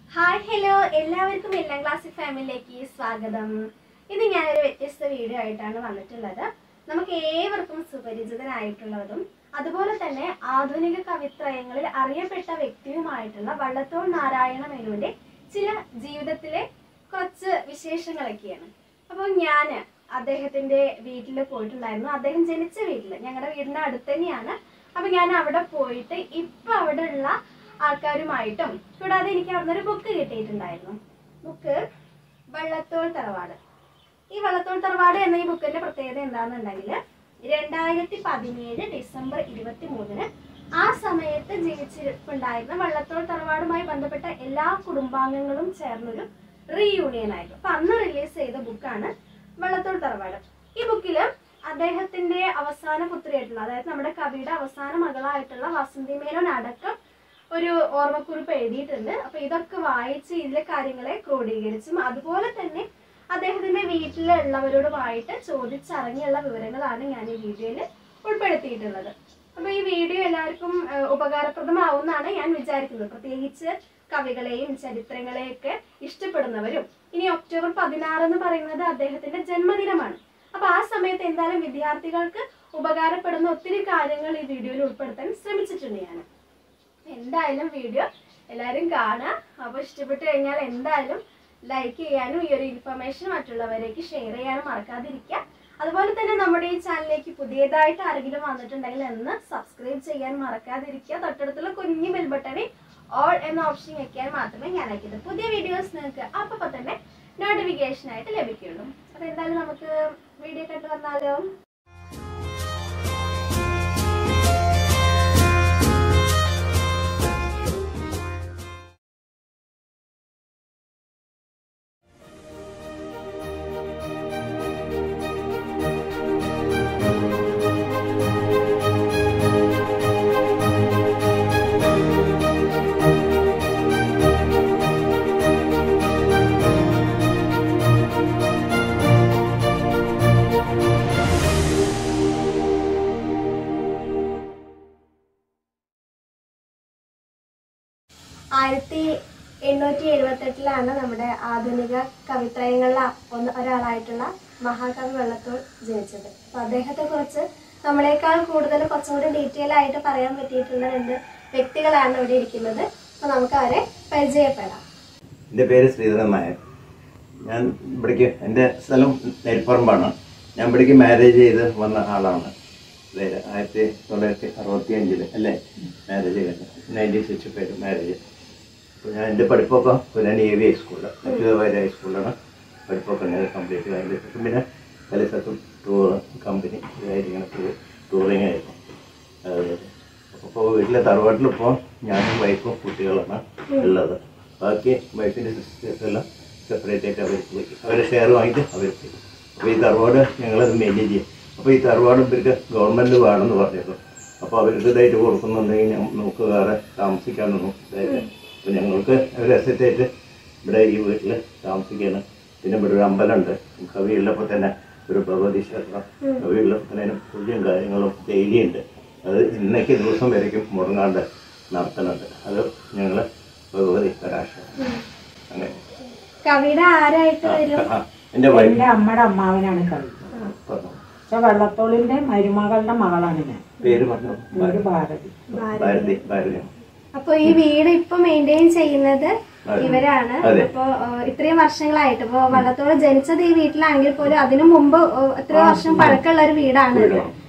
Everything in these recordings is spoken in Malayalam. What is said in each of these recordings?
ഹായ് ഹലോ എല്ലാവർക്കും എല്ലാം ക്ലാസ്സിക് ഫാമിലിയിലേക്ക് സ്വാഗതം ഇത് ഞാനൊരു വ്യത്യസ്ത വീഡിയോ ആയിട്ടാണ് വന്നിട്ടുള്ളത് നമുക്ക് ഏവർക്കും സുപരിചിതനായിട്ടുള്ളതും അതുപോലെ തന്നെ ആധുനിക കവിത്രയങ്ങളിൽ അറിയപ്പെട്ട വ്യക്തിയുമായിട്ടുള്ള വള്ളത്തോൾ നാരായണ മേനോന്റെ ചില ജീവിതത്തിലെ കുറച്ച് വിശേഷങ്ങളൊക്കെയാണ് അപ്പോൾ ഞാൻ അദ്ദേഹത്തിന്റെ വീട്ടിൽ പോയിട്ടുണ്ടായിരുന്നു അദ്ദേഹം ജനിച്ച വീട്ടിൽ ഞങ്ങളുടെ വീടിന്റെ അടുത്ത് തന്നെയാണ് അപ്പൊ ഞാൻ അവിടെ പോയിട്ട് ഇപ്പൊ അവിടെ ഉള്ള ആൾക്കാരുമായിട്ടും കൂടാതെ എനിക്ക് അവിടുന്ന് ഒരു ബുക്ക് കിട്ടിയിട്ടുണ്ടായിരുന്നു ബുക്ക് വള്ളത്തോൾ തറവാട് ഈ വള്ളത്തോൾ തറവാട് എന്ന ഈ ബുക്കിന്റെ പ്രത്യേകത എന്താണെന്നുണ്ടെങ്കിൽ രണ്ടായിരത്തി പതിനേഴ് ഡിസംബർ ഇരുപത്തി മൂന്നിന് ആ സമയത്ത് ജീവിച്ചിരിപ്പുണ്ടായിരുന്ന വള്ളത്തോൾ തറവാടുമായി ബന്ധപ്പെട്ട എല്ലാ കുടുംബാംഗങ്ങളും ചേർന്നൊരു റീയൂണിയൻ ആയിരുന്നു അപ്പൊ അന്ന് റിലീസ് ചെയ്ത ബുക്കാണ് വള്ളത്തോൾ തറവാട് ഈ ബുക്കില് അദ്ദേഹത്തിന്റെ അവസാന പുത്രിയായിട്ടുള്ള അതായത് നമ്മുടെ കവിയുടെ അവസാന മകളായിട്ടുള്ള വസന്തി മേനോൻ അടക്കം ഒരു ഓർമ്മക്കുറിപ്പ് എഴുതിയിട്ടുണ്ട് അപ്പൊ ഇതൊക്കെ വായിച്ച് ഇതിലെ കാര്യങ്ങളെ ക്രോഡീകരിച്ചും അതുപോലെ തന്നെ അദ്ദേഹത്തിന്റെ വീട്ടിലുള്ളവരോടുമായിട്ട് ചോദിച്ചറിഞ്ഞുള്ള വിവരങ്ങളാണ് ഞാൻ ഈ വീഡിയോയിൽ ഉൾപ്പെടുത്തിയിട്ടുള്ളത് അപ്പൊ ഈ വീഡിയോ എല്ലാവർക്കും ഏഹ്, ഉപകാരപ്രദമാവുമെന്നാണ് ഞാൻ വിചാരിക്കുന്നത് പ്രത്യേകിച്ച് കവികളെയും ചരിത്രങ്ങളെയൊക്കെ ഇഷ്ടപ്പെടുന്നവരും ഇനി ഒക്ടോബർ പതിനാറ് എന്ന് പറയുന്നത് അദ്ദേഹത്തിന്റെ ജന്മദിനമാണ് അപ്പൊ ആ സമയത്ത് എന്തായാലും വിദ്യാർത്ഥികൾക്ക് ഉപകാരപ്പെടുന്ന ഒത്തിരി കാര്യങ്ങൾ ഈ വീഡിയോയിൽ ഉൾപ്പെടുത്താൻ ശ്രമിച്ചിട്ടുണ്ട് ഞാൻ എന്തായാലും വീഡിയോ എല്ലാവരും കാണുക അപ്പോൾ ഇഷ്ടപ്പെട്ട് കഴിഞ്ഞാൽ എന്തായാലും ലൈക്ക് ചെയ്യാനും ഈ ഒരു ഇൻഫർമേഷൻ മറ്റുള്ളവരേക്ക് ഷെയർ ചെയ്യാനും മറക്കാതിരിക്കുക അതുപോലെ തന്നെ നമ്മുടെ ഈ ചാനലിലേക്ക് പുതിയതായിട്ട് ആരെങ്കിലും വന്നിട്ടുണ്ടെങ്കിൽ എന്ന് സബ്സ്ക്രൈബ് ചെയ്യാൻ മറക്കാതിരിക്കുക തൊട്ടടുത്തുള്ള കുഞ്ഞു ബെൽ ബട്ടണിൽ ഓൾ എന്ന ഓപ്ഷൻ ഞെക്കിയാൽ മാത്രമേ ഞാൻ അയക്കുന്നത് പുതിയ വീഡിയോസ് നിങ്ങൾക്ക് അപ്പോൾ തന്നെ നോട്ടിഫിക്കേഷൻ ആയിട്ട് ലഭിക്കുള്ളൂ അപ്പോൾ എന്തായാലും നമുക്ക് വീഡിയോ കണ്ടു വന്നാലോ ആയിരത്തി എണ്ണൂറ്റി എഴുപത്തെട്ടിലാണ് നമ്മുടെ ആധുനിക കവിത്രയങ്ങളിലെ ഒന്ന് ഒരാളായിട്ടുള്ള മഹാകവി വെള്ളത്തോൾ ജനിച്ചത് അപ്പൊ അദ്ദേഹത്തെ കുറിച്ച് നമ്മളെക്കാൾ കൂടുതൽ കുറച്ചും കൂടി ഡീറ്റെയിൽ ആയിട്ട് പറയാൻ പറ്റിയിട്ടുള്ള രണ്ട് വ്യക്തികളാണ് ഇവിടെ ഇരിക്കുന്നത് അപ്പൊ നമുക്ക് അവരെ പരിചയപ്പെടാം എൻ്റെ പേര് ശ്രീധരൻ നായർ ഞാൻ ഇവിടേക്ക് എൻ്റെ സ്ഥലം നെൽപ്പറമ്പാണ് ഞാൻ ഇവിടേക്ക് മാരേജ് ചെയ്ത് വന്ന ആളാണ് ഇത് ആയിരത്തി തൊള്ളായിരത്തി അറുപത്തി അഞ്ചിൽ അല്ലേ മാരേജ് കഴിഞ്ഞത് നയൻറ്റീൻ സിക്സ്റ്റി ഫൈവ് മാരേജ് അപ്പോൾ ഞാൻ എൻ്റെ പഠിപ്പൊക്കെ പുരാനി എ വി ഹൈസ്കൂളിൽ അച്യുതവാര്യ ഹൈസ്കൂളിലാണ് പഠിപ്പൊക്കെ ഉണ്ടായത് കംപ്ലീറ്റ് അതിൻ്റെ ശേഷം പിന്നെ പല സ്ഥലത്തും ടൂർ കമ്പനി ഇതായിട്ട് ഇങ്ങനെ ടൂർ ടൂറിങ് ആയിരുന്നു അപ്പോൾ വീട്ടിലെ തറവാട്ടിലിപ്പോൾ ഞാനും വൈഫും കുട്ടികളാണ് ഉള്ളത് ബാക്കി വൈഫിൻ്റെ സിസ്റ്റേഴ്സ് എല്ലാം സെപ്പറേറ്റ് ആയിട്ട് അവർ പോയി അവരെ ഷെയർ വാങ്ങിയിട്ട് അവർ പോയി അപ്പോൾ ഈ തറവാട് ഞങ്ങളത് മെയിൻറ്റെയിൻ ചെയ്യും അപ്പോൾ ഈ തറവാട് ഇവർക്ക് ഗവൺമെൻറ് വേണമെന്ന് പറഞ്ഞിരുന്നു അപ്പോൾ അവർക്ക് ഇതായിട്ട് കൊടുക്കുന്നുണ്ടെങ്കിൽ ഞ- നമുക്ക് വേറെ താമസിക്കാനൊന്നും ഇതായിട്ട് അപ്പോൾ ഞങ്ങൾക്ക് ഒരു അസറ്റായിട്ട് ഇവിടെ ഈ വീട്ടിൽ താമസിക്കുകയാണ് പിന്നെ ഇവിടെ ഒരു അമ്പലമുണ്ട് കവിയുള്ളപ്പോൾ തന്നെ ഒരു ഭഗവതി ക്ഷേത്രം കവിയുള്ളപ്പോൾ തന്നെ അതിന് പൂജയും കാര്യങ്ങളും ഡെയിലി ഉണ്ട് അത് ഇന്നേക്ക് ദിവസം വരയ്ക്കും മുടങ്ങാണ്ട് നടത്തുന്നുണ്ട് അത് ഞങ്ങൾ ഭഗവതി കടാശ അങ്ങനെ കവിയുടെ ആരായിട്ട് വരും ആ, എൻ്റെ വൈഫ് എന്റെ അമ്മയുടെ അമ്മാവനാണ് കവി പറഞ്ഞു പക്ഷെ വെള്ളത്തോളിന്റെ മരുമകളുടെ മകളാണ് ഞാൻ പേര് പറഞ്ഞു ഒരു ഭാരതി ഭാരതി ഭാരതി അപ്പൊ ഈ വീട് ഇപ്പൊ മെയിൻറ്റെയിൻ ചെയ്യുന്നത് അതെ. ഇവരാണ് അതെ. അപ്പൊ ഏഹ്, ഇത്രയും വർഷങ്ങളായിട്ട് ഇപ്പൊ വള്ളത്തോട് ജനിച്ചത് ഈ വീട്ടിലാണെങ്കിൽ പോലും അതിനു മുമ്പ് ഏഹ്, എത്രയോ വർഷം പഴക്കമുള്ള ഒരു വീടാണ് ഇത് വീടാണ്.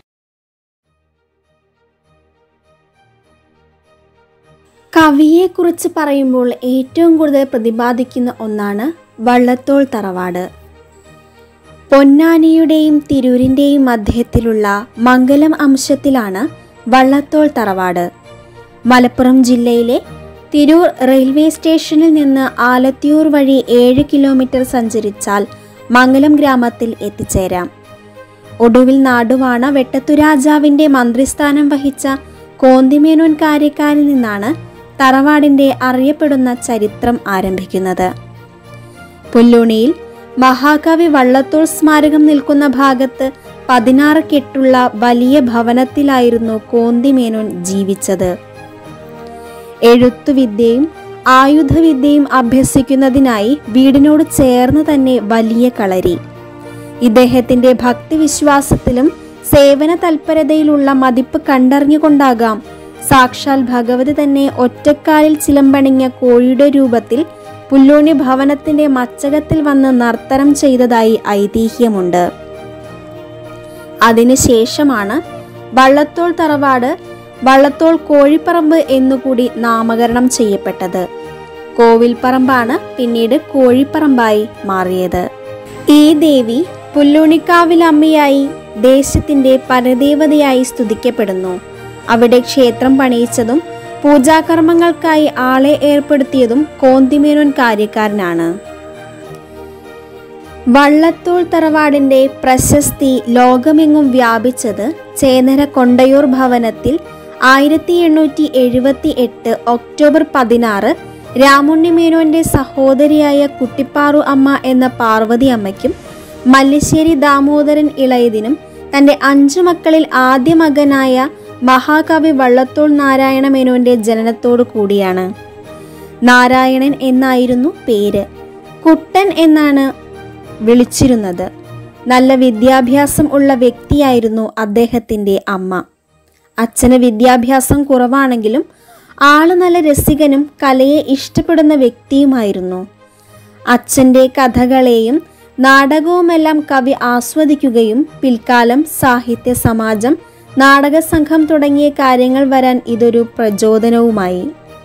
കവിയെക്കുറിച്ച് പറയുമ്പോൾ ഏറ്റവും കൂടുതൽ പ്രതിപാദിക്കുന്ന ഒന്നാണ് വള്ളത്തോൾ തറവാട് പൊന്നാനിയുടെയും തിരൂരിൻ്റെയും മധ്യത്തിലുള്ള മംഗലം അംശത്തിലാണ് വള്ളത്തോൾ തറവാട് മലപ്പുറം ജില്ലയിലെ തിരൂർ റെയിൽവേ സ്റ്റേഷനിൽ നിന്ന് ആലത്തിയൂർ വഴി ഏഴ് കിലോമീറ്റർ സഞ്ചരിച്ചാൽ മംഗലം ഗ്രാമത്തിൽ എത്തിച്ചേരാം ഒടുവിൽ നാടുവാണ വെട്ടത്തുരാജാവിന്റെ മന്ത്രിസ്ഥാനം വഹിച്ച കോന്തിമേനോൻ കാര്യക്കാരിൽ നിന്നാണ് തറവാടിന്റെ അറിയപ്പെടുന്ന ചരിത്രം ആരംഭിക്കുന്നത് പുല്ലുണിയിൽ മഹാകവി വള്ളത്തോൾ സ്മാരകം നിൽക്കുന്ന ഭാഗത്ത് പതിനാറ് കെട്ടുള്ള വലിയ ഭവനത്തിലായിരുന്നു കോന്തിമേനോൻ ജീവിച്ചത് എഴുത്തുവിദ്യയും ആയുധവിദ്യയും അഭ്യസിക്കുന്നതിനായി വീടിനോട് ചേർന്ന് തന്നെ വലിയ കളരി ഇദ്ദേഹത്തിന്റെ ഭക്തിവിശ്വാസത്തിലും സേവന തൽപരതയിലുള്ള മതിപ്പ് കണ്ടറിഞ്ഞുകൊണ്ടാകാം സാക്ഷാൽ ഭഗവതി തന്നെ ഒറ്റക്കാലിൽ ചിലമ്പണിഞ്ഞ കോഴിയുടെ രൂപത്തിൽ പുല്ലോണി ഭവനത്തിന്റെ മച്ചകത്തിൽ വന്ന് നർത്തനം ചെയ്തതായി ഐതിഹ്യമുണ്ട് അതിനുശേഷമാണ് വള്ളത്തോൾ തറവാട് വള്ളത്തോൾ കോഴിപ്പറമ്പ് എന്നുകൂടി നാമകരണം ചെയ്യപ്പെട്ടത് കോവിൽപ്പറമ്പാണ് പിന്നീട് കോഴിപ്പറമ്പായി മാറിയത് ഈ ദേവി പുല്ലൂണിക്കാവിലമ്മയായി ദേശത്തിന്റെ പരദേവതയായി സ്തുതിക്കപ്പെടുന്നു അവിടെ ക്ഷേത്രം പണിയിച്ചതും പൂജാകർമ്മങ്ങൾക്കായി ആളെ ഏർപ്പെടുത്തിയതും കോന്തിമേനോൻ കാര്യക്കാരനാണ് വള്ളത്തോൾ തറവാടിന്റെ പ്രശസ്തി ലോകമെങ്ങും വ്യാപിച്ചത് ചേനര കൊണ്ടയൂർ ഭവനത്തിൽ ആയിരത്തി എണ്ണൂറ്റി എഴുപത്തി എട്ട് ഒക്ടോബർ പതിനാറ് രാമുണ്ണിമേനോന്റെ സഹോദരിയായ കുട്ടിപ്പാറു അമ്മ എന്ന പാർവതി അമ്മയ്ക്കും മല്ലിശ്ശേരി ദാമോദരൻ ഇളയതിനും തന്റെ അഞ്ചു മക്കളിൽ ആദ്യ മകനായ മഹാകവി വള്ളത്തോൾ നാരായണ മേനോന്റെ ജനനത്തോടു കൂടിയാണ് നാരായണൻ എന്നായിരുന്നു പേര് കുട്ടൻ എന്നാണ് വിളിച്ചിരുന്നത് നല്ല വിദ്യാഭ്യാസം ഉള്ള വ്യക്തിയായിരുന്നു അദ്ദേഹത്തിൻ്റെ അമ്മ അച്ഛന് വിദ്യാഭ്യാസം കുറവാണെങ്കിലും ആള് നല്ല രസികനും കലയെ ഇഷ്ടപ്പെടുന്ന വ്യക്തിയുമായിരുന്നു അച്ഛൻ്റെ കഥകളെയും നാടകവുമെല്ലാം കവി ആസ്വദിക്കുകയും പിൽക്കാലം സാഹിത്യ സമാജം നാടകസംഘം തുടങ്ങിയ കാര്യങ്ങൾ വരാൻ ഇതൊരു പ്രചോദനവുമായി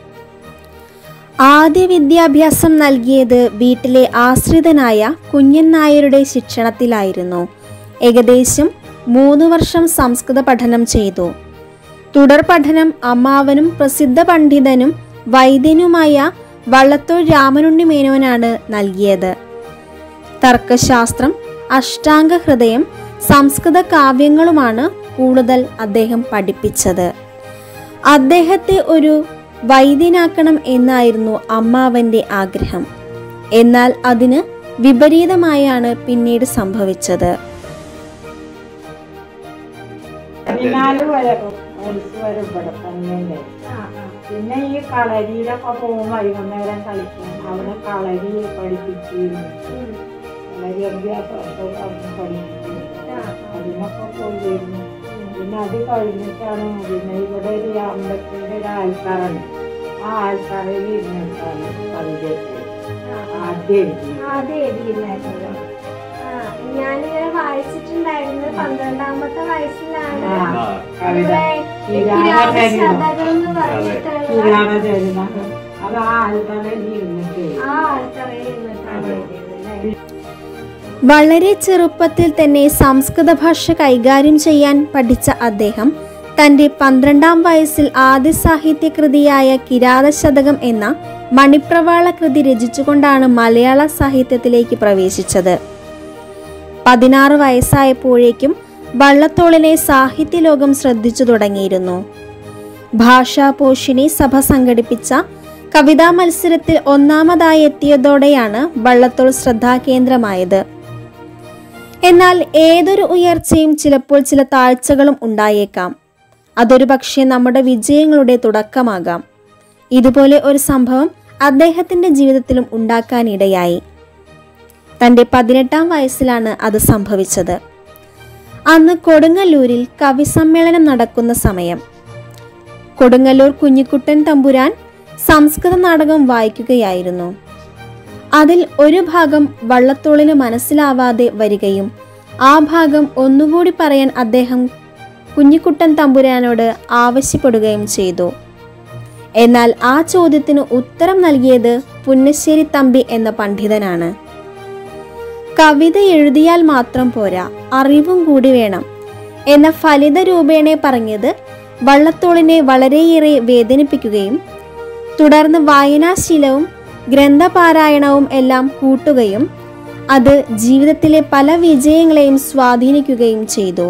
ആദ്യ വിദ്യാഭ്യാസം നൽകിയത് വീട്ടിലെ ആശ്രിതനായ കുഞ്ഞൻ നായരുടെ ശിക്ഷണത്തിലായിരുന്നു ഏകദേശം മൂന്ന് വർഷം സംസ്കൃത പഠനം ചെയ്തു തുടർ പഠനം അമ്മാവനും പ്രസിദ്ധ പണ്ഡിതനും വൈദ്യനുമായ വള്ളത്തോൾ രാമനുണ്ണി മേനോനാണ് നൽകിയത് തർക്കശാസ്ത്രം അഷ്ടാംഗ ഹൃദയം സംസ്കൃത കാവ്യങ്ങളുമാണ് കൂടുതൽ അദ്ദേഹം പഠിപ്പിച്ചത് അദ്ദേഹത്തെ ഒരു വൈദ്യനാക്കണം എന്നായിരുന്നു അമ്മാവന്റെ ആഗ്രഹം എന്നാൽ അതിന് വിപരീതമായാണ് പിന്നീട് സംഭവിച്ചത് പതിനാല് വരെ വയസ്സ് വരെ ഇവിടെ തന്നെ പിന്നെ ഈ കളരിയിലൊക്കെ പോകും വൈകുന്നേരം കളിക്കും അവിടെ കളരി പഠിപ്പിച്ചിരുന്നു കളരി അഭ്യാസമൊക്കെ അവിടെ പഠിപ്പിച്ചിരുന്നു അതിനൊക്കെ പോയിരുന്നു പിന്നെ അത് കഴിഞ്ഞിട്ടാണ് പിന്നെ ഇവിടെ ഒരു അമ്പലത്തിന്റെ ഒരു ആൽത്തറണ് ആ ആൽത്തറയിൽ ഇരുന്നിട്ടാണ് പഞ്ചായത്ത് ആദ്യം എഴുതിയത്. ആദ്യം എഴുതിയിരുന്നായിരുന്നു ആ ഞാനിങ്ങനെ വായിച്ചിട്ടുണ്ടായിരുന്നു പന്ത്രണ്ടാമത്തെ വയസ്സിലാണ് ആ, കവിത കിരാത കിരാതചരിതം. ശതകം എന്ന് പറഞ്ഞിട്ടുള്ള കിരാതചരിതം. അത് ആ ആൽത്തറയിൽ ഇരുന്നിട്ട് ആ ആൾക്കറയിൽ ഇരുന്നിട്ടാണ് എഴുതിയത് അല്ലേ വളരെ ചെറുപ്പത്തിൽ തന്നെ സംസ്കൃത ഭാഷ കൈകാര്യം ചെയ്യാൻ പഠിച്ച അദ്ദേഹം തന്റെ പന്ത്രണ്ടാം വയസ്സിൽ ആദ്യ സാഹിത്യകൃതിയായ കിരാത ശതകം എന്ന മണിപ്രവാള കൃതി രചിച്ചുകൊണ്ടാണ് മലയാള സാഹിത്യത്തിലേക്ക് പ്രവേശിച്ചത് പതിനാറ് വയസ്സായപ്പോഴേക്കും വള്ളത്തോളിനെ സാഹിത്യലോകം ശ്രദ്ധിച്ചു തുടങ്ങിയിരുന്നു ഭാഷാപോഷിണി സഭ സംഘടിപ്പിച്ച കവിതാ മത്സരത്തിൽ ഒന്നാമതായി എത്തിയതോടെയാണ് വള്ളത്തോൾ ശ്രദ്ധാകേന്ദ്രമായത് എന്നാൽ ഏതൊരു ഉയർച്ചയും ചിലപ്പോൾ ചില താഴ്ചകളും ഉണ്ടായേക്കാം അതൊരു പക്ഷേ നമ്മുടെ വിജയങ്ങളുടെ തുടക്കമാകാം ഇതുപോലെ ഒരു സംഭവം അദ്ദേഹത്തിന്റെ ജീവിതത്തിലും ഉണ്ടാക്കാനിടയായി തന്റെ പതിനെട്ടാം വയസ്സിലാണ് അത് സംഭവിച്ചത് അന്ന് കൊടുങ്ങല്ലൂരിൽ കവി സമ്മേളനം നടക്കുന്ന സമയം കൊടുങ്ങല്ലൂർ കുഞ്ഞിക്കുട്ടൻ തമ്പുരാൻ സംസ്കൃത നാടകം വായിക്കുകയായിരുന്നു അതിൽ ഒരു ഭാഗം വള്ളത്തോളിന് മനസ്സിലാവാതെ വരികയും ആ ഭാഗം ഒന്നുകൂടി പറയാൻ അദ്ദേഹം കുഞ്ഞിക്കുട്ടൻ തമ്പുരാനോട് ആവശ്യപ്പെടുകയും ചെയ്തു എന്നാൽ ആ ചോദ്യത്തിന് ഉത്തരം നൽകിയത് പുന്നശ്ശേരി തമ്പി എന്ന പണ്ഡിതനാണ് കവിത എഴുതിയാൽ മാത്രം പോരാ അറിവും കൂടി വേണം എന്ന ഫലിത രൂപേണെ പറഞ്ഞത് വള്ളത്തോളിനെ വളരെയേറെ വേദനിപ്പിക്കുകയും തുടർന്ന് വായനാശീലവും ഗ്രന്ഥപാരായണവും എല്ലാം കൂട്ടുകയും അത് ജീവിതത്തിലെ പല വിജയങ്ങളെയും സ്വാധീനിക്കുകയും ചെയ്തു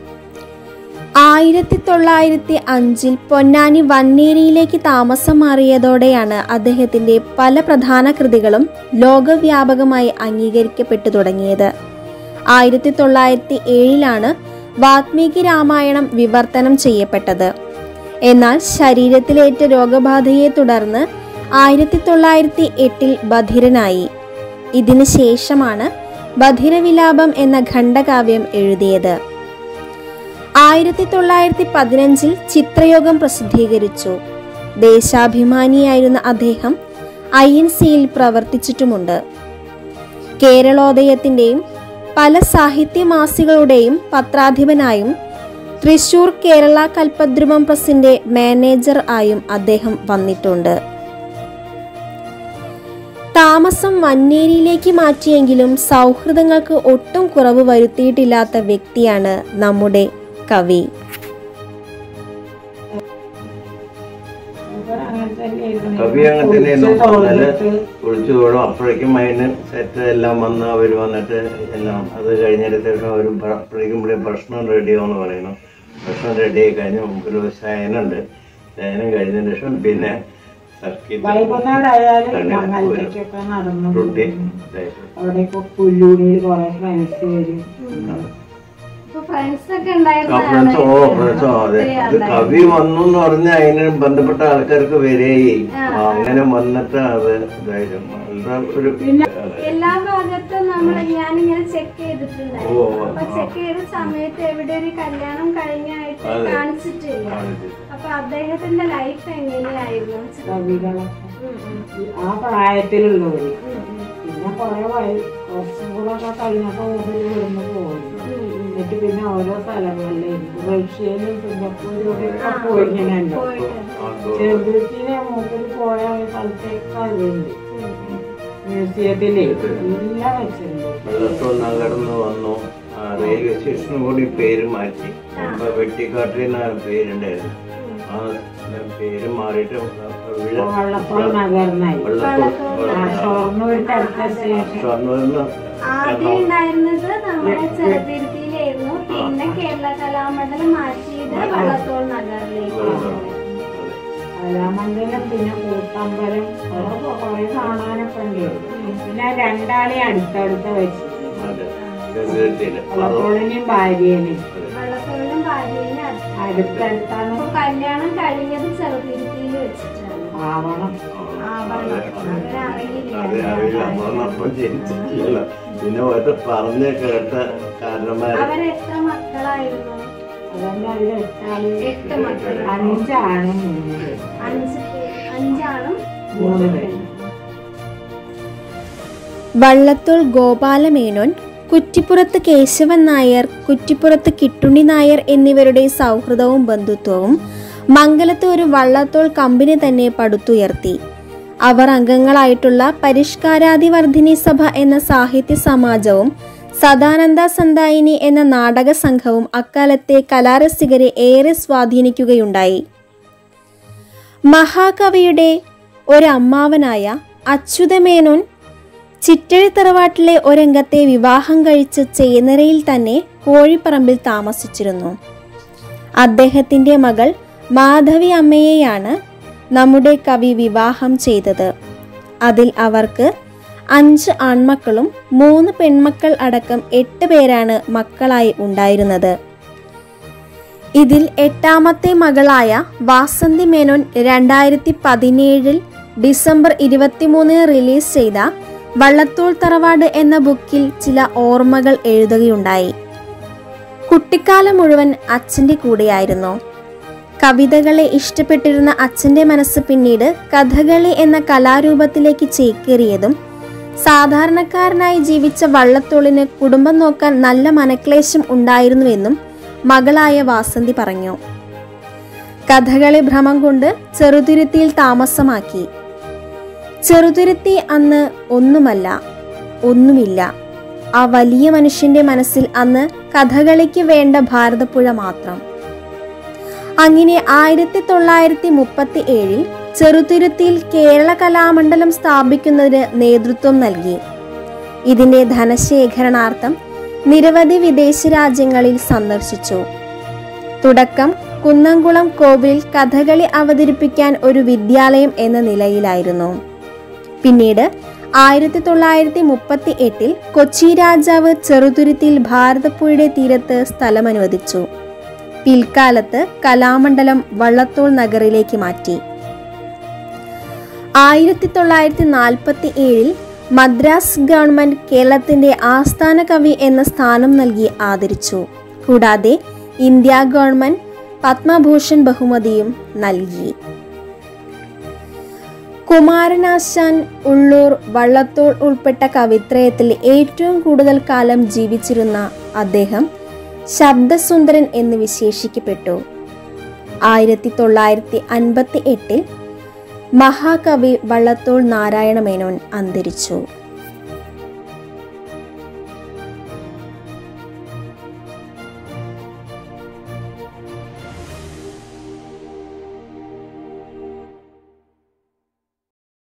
ആയിരത്തി തൊള്ളായിരത്തി അഞ്ചിൽ പൊന്നാനി വന്നേരിയിലേക്ക് താമസം മാറിയതോടെയാണ് അദ്ദേഹത്തിന്റെ പല പ്രധാന കൃതികളും ലോകവ്യാപകമായി അംഗീകരിക്കപ്പെട്ടു തുടങ്ങിയത് ആയിരത്തി തൊള്ളായിരത്തി ഏഴിലാണ് വാത്മീകി രാമായണം വിവർത്തനം ചെയ്യപ്പെട്ടത് എന്നാൽ ശരീരത്തിലേറ്റ രോഗബാധയെ തുടർന്ന് ആയിരത്തി തൊള്ളായിരത്തി എട്ടിൽ ബധിരനായി ഇതിനു ശേഷമാണ് ബധിരവിലാപം എന്ന ഖണ്ഡകാവ്യം എഴുതിയത് ആയിരത്തി തൊള്ളായിരത്തി പതിനഞ്ചിൽ ചിത്രയോഗം പ്രസിദ്ധീകരിച്ചു ദേശാഭിമാനിയായിരുന്ന അദ്ദേഹം ഐ എൻ സിയിൽ പ്രവർത്തിച്ചിട്ടുമുണ്ട് കേരളോദയത്തിൻ്റെയും പല സാഹിത്യമാസികളുടെയും പത്രാധിപനായും തൃശൂർ കേരള കൽപ്പദ്രുമം പ്രസിന്റെ മാനേജർ ആയും അദ്ദേഹം വന്നിട്ടുണ്ട് താമസം മന്നേരിയിലേക്ക് മാറ്റിയെങ്കിലും സൗഹൃദങ്ങൾക്ക് ഒട്ടും കുറവ് വരുത്തിയിട്ടില്ലാത്ത വ്യക്തിയാണ് നമ്മുടെ കവി ഇവർ അങ്ങനെ തന്നെയായിരുന്നു. കവി അങ്ങനെ തന്നെയായിരുന്നു കുളിച്ച് നല്ല തോന്നിട്ട് കുളിച്ചു പോടും അപ്പോഴേക്കും അതിന് സെറ്റ് എല്ലാം വന്ന് അവർ വന്നിട്ട് എല്ലാം അത് കഴിഞ്ഞതിന് ശേഷം അവർ അപ്പോഴേക്കും ഇവിടെ ഭക്ഷണം റെഡിയാവെന്ന് പറയുന്നു ഭക്ഷണം റെഡിയായി കഴിഞ്ഞ് നമുക്കൊരു ശയനുണ്ട് ശയനം കഴിഞ്ഞതിന് ശേഷം പിന്നെ സർക്കിട്ട് വൈകുന്നേരമായാലും അങ്ങനെ മങ്ങലത്തേക്കൊക്കെ നടന്നു റൊട്ടി പോകും. ഇതായിട്ട്. അവിടെയൊക്കെ പുല്ലൂരിൽ കുറെ ഫ്രണ്ട്സ് വരും ഇപ്പൊ ഫ്രണ്ട്സ് ഒക്കെ ആ ഉണ്ടായിരുന്നതാണ് ഫ്രണ്ട്സ് ഓ ഫ്രണ്ട്സോ അതെ അത് കവി വന്നു എന്ന് പറഞ്ഞാൽ അതിന് ബന്ധപ്പെട്ട ആൾക്കാർക്ക് വരെയായി അങ്ങനെ വന്നിട്ട് അത് ഇതായിരുന്നു വളരെ ഒരു അതെ. എല്ലാ ഭാഗത്തും നമ്മൾ ഞാനിങ്ങനെ ചെക്ക് ചെയ്തിട്ടുണ്ടായിരുന്നു ഓ, അപ്പൊ ചെക്ക് ചെയ്ത സമയത്ത് എവിടെ ഒരു കല്യാണം കഴിഞ്ഞായിട്ട് അതെ. കാണിച്ചിട്ടില്ല കാണിച്ചിട്ട്. അപ്പൊ അദ്ദേഹത്തിന്റെ ലൈഫ് എങ്ങനെയായിരുന്നു കവികളൊക്കെ ഉം, ഉം, ആ പ്രായത്തിലുള്ളവര് ഉം, ഉം, പിന്നെ കുറെ വയ കുറച്ചും കൂടെ ഒക്കെ കഴിഞ്ഞപ്പോ മുതൽ ഇവിടുന്ന് പോയി എന്നിട്ട് പിന്നെ ഓരോ സ്ഥലങ്ങളിലായിരുന്നു റഷ്യയിലും സിംഗപ്പൂരും ഒക്കെ പോയി ഇങ്ങനെ ഉണ്ട് പോയിട്ടുണ്ട്. ആ, ദോ- ചെറുതുരുത്തിനെ മൂപ്പിൽ പോയ ഒരു സ്ഥലത്തേക്ക് അതുണ്ട് ഉം, ഉം. മ്യൂസിയത്തില് എല്ലാം വെച്ചിട്ടുണ്ട് വെള്ളത്തോൾ നഗർന്ന് വന്നു ആ റെയിൽവേ സ്റ്റേഷനും കൂടി പേര് മാറ്റി മുമ്പ് വെട്ടിക്കാട്ടിൽ നിന്ന് പേരുണ്ടായിരുന്നു ആ പേര് മാറിയിട്ട് ഇവിടെ വള്ളത്തോൾ നഗർന്നായി വെള്ളത്തോൾ ആ ഷൊർണൂരിന്റെ അടുത്ത സ്റ്റേഷൻ ഷൊർണൂരിൽ നിന്ന് ആദ്യം ഉണ്ടായിരുന്നത് നമ്മുടെ ചെറുതിരുത്തിയിലായിരുന്നു പിന്നെ കേരള കലാമണ്ഡലം മാറ്റിയത് വള്ളത്തോൾ നഗറിലേക്ക് കലാമണ്ഡലം പിന്നെ കൂത്തമ്പലം അവിടെ കുറെ കാണാനൊക്കെ ഉണ്ട് പിന്നെ രണ്ടാളെ അടുത്തടുത്ത് വെച്ചിട്ടുണ്ട് അതെ ചെറുതിരുത്തിയില്. വള്ളത്തോളിനെയും ഭാര്യേനെയും വള്ളത്തോളിനും ഭാര്യയും അടുത്തടുത്താണ് അപ്പൊ കല്യാണം കഴിഞ്ഞത് ചെറുതിരുത്തിയിൽ വെച്ചിട്ടാണ് ആവണം ആവണം അങ്ങനെ അറിയില്ല അത് അറിയില്ല അതൊന്നും അപ്പം ജനിച്ചിട്ടില്ലല്ലോ പിന്നെ ഓരോ പറഞ്ഞ് കേട്ട കാരണന്മാര് അവരെത്ര മക്കളായിരുന്നു അതന്നെ അതിൽ എട്ടാള് എട്ട് മക്കൾ അഞ്ചാണ് മൂന്ന് പേര്. അഞ്ച് പേര് അഞ്ചാണും മൂന്ന് പേര് വള്ളത്തോൾ ഗോപാലമേനോൻ കുറ്റിപ്പുറത്ത് കേശവൻ നായർ കുറ്റിപ്പുറത്ത് കിട്ടുണ്ണി നായർ എന്നിവരുടെ സൗഹൃദവും ബന്ധുത്വവും മംഗലത്ത് ഒരു വള്ളത്തോൾ കമ്പനി തന്നെ പടുത്തുയർത്തി അവർ അംഗങ്ങളായിട്ടുള്ള പരിഷ്കാരാധിവർദ്ധിനി സഭ എന്ന സാഹിത്യ സമാജവും സദാനന്ദ സന്തായിനി എന്ന നാടക സംഘവും അക്കാലത്തെ കലാരസികരെ ഏറെ സ്വാധീനിക്കുകയുണ്ടായി മഹാകവിയുടെ ഒരമ്മാവനായ അച്യുതമേനോൻ ചിറ്റഴി തറവാട്ടിലെ ഒരംഗത്തെ വിവാഹം കഴിച്ച് ചേന്നരയിൽ തന്നെ കോഴിപ്പറമ്പിൽ താമസിച്ചിരുന്നു അദ്ദേഹത്തിൻ്റെ മകൾ മാധവി അമ്മയെയാണ് നമ്മുടെ കവി വിവാഹം ചെയ്തത് അതിൽ അവർക്ക് അഞ്ച് ആൺമക്കളും മൂന്ന് പെൺമക്കൾ അടക്കം എട്ട് പേരാണ് മക്കളായി ഉണ്ടായിരുന്നത് ഇതിൽ എട്ടാമത്തെ മകളായ വാസന്തി മേനോൻ രണ്ടായിരത്തി പതിനേഴിൽ ഡിസംബർ ഇരുപത്തിമൂന്നിന് റിലീസ് ചെയ്ത വള്ളത്തോൾ തറവാട് എന്ന ബുക്കിൽ ചില ഓർമ്മകൾ എഴുതുകയുണ്ടായി കുട്ടിക്കാലം മുഴുവൻ അച്ഛൻ്റെ കൂടെയായിരുന്നു കവിതകളെ ഇഷ്ടപ്പെട്ടിരുന്ന അച്ഛൻ്റെ മനസ്സ് പിന്നീട് കഥകളി എന്ന കലാരൂപത്തിലേക്ക് ചേക്കേറിയതും സാധാരണക്കാരനായി ജീവിച്ച വള്ളത്തോളിന് കുടുംബം നോക്കാൻ നല്ല മനക്ലേശം ഉണ്ടായിരുന്നുവെന്നും മകളായ വാസന്തി പറഞ്ഞു കഥകളി ഭ്രമം കൊണ്ട് ചെറുതുരുത്തിയിൽ താമസമാക്കി ചെറുതുരുത്തി അന്ന് ഒന്നുമല്ല ഒന്നുമില്ല ആ വലിയ മനുഷ്യന്റെ മനസ്സിൽ അന്ന് കഥകളിക്ക് വേണ്ട ഭാരതപ്പുഴ മാത്രം അങ്ങനെ ആയിരത്തി തൊള്ളായിരത്തി മുപ്പത്തി ഏഴിൽ ചെറുതുരുത്തിയിൽ കേരള കലാമണ്ഡലം സ്ഥാപിക്കുന്നതിന് നേതൃത്വം നൽകി ഇതിന്റെ ധനശേഖരണാർത്ഥം നിരവധി വിദേശ രാജ്യങ്ങളിൽ സന്ദർശിച്ചു തുടക്കം കുന്നംകുളം കോവിലിൽ കഥകളി അവതരിപ്പിക്കാൻ ഒരു വിദ്യാലയം എന്ന നിലയിലായിരുന്നു പിന്നീട് ആയിരത്തി തൊള്ളായിരത്തി മുപ്പത്തി എട്ടിൽ കൊച്ചി രാജാവ് ചെറുതുരുത്തിയിൽ ഭാരതപ്പുഴയുടെ തീരത്ത് സ്ഥലമനുവദിച്ചു പിൽക്കാലത്ത് കലാമണ്ഡലം വള്ളത്തോൾ നഗറിലേക്ക് മാറ്റി ആയിരത്തി തൊള്ളായിരത്തി നാൽപ്പത്തി ഏഴിൽ മദ്രാസ് ഗവൺമെന്റ് കേരളത്തിന്റെ ആസ്ഥാന കവി എന്ന സ്ഥാനം നൽകി ആദരിച്ചു കൂടാതെ ഇന്ത്യ ഗവൺമെന്റ് പത്മഭൂഷൺ ബഹുമതിയും നൽകി കുമാരനാശാൻ ഉള്ളൂർ വള്ളത്തോൾ ഉൾപ്പെട്ട കവിത്രയത്തിൽ ഏറ്റവും കൂടുതൽ കാലം ജീവിച്ചിരുന്ന അദ്ദേഹം ശബ്ദസുന്ദരൻ എന്ന് വിശേഷിക്കപ്പെട്ടു ആയിരത്തി തൊള്ളായിരത്തി അൻപത്തി എട്ടിൽ മഹാകവി വള്ളത്തോൾ നാരായണ മേനോൻ അന്തരിച്ചു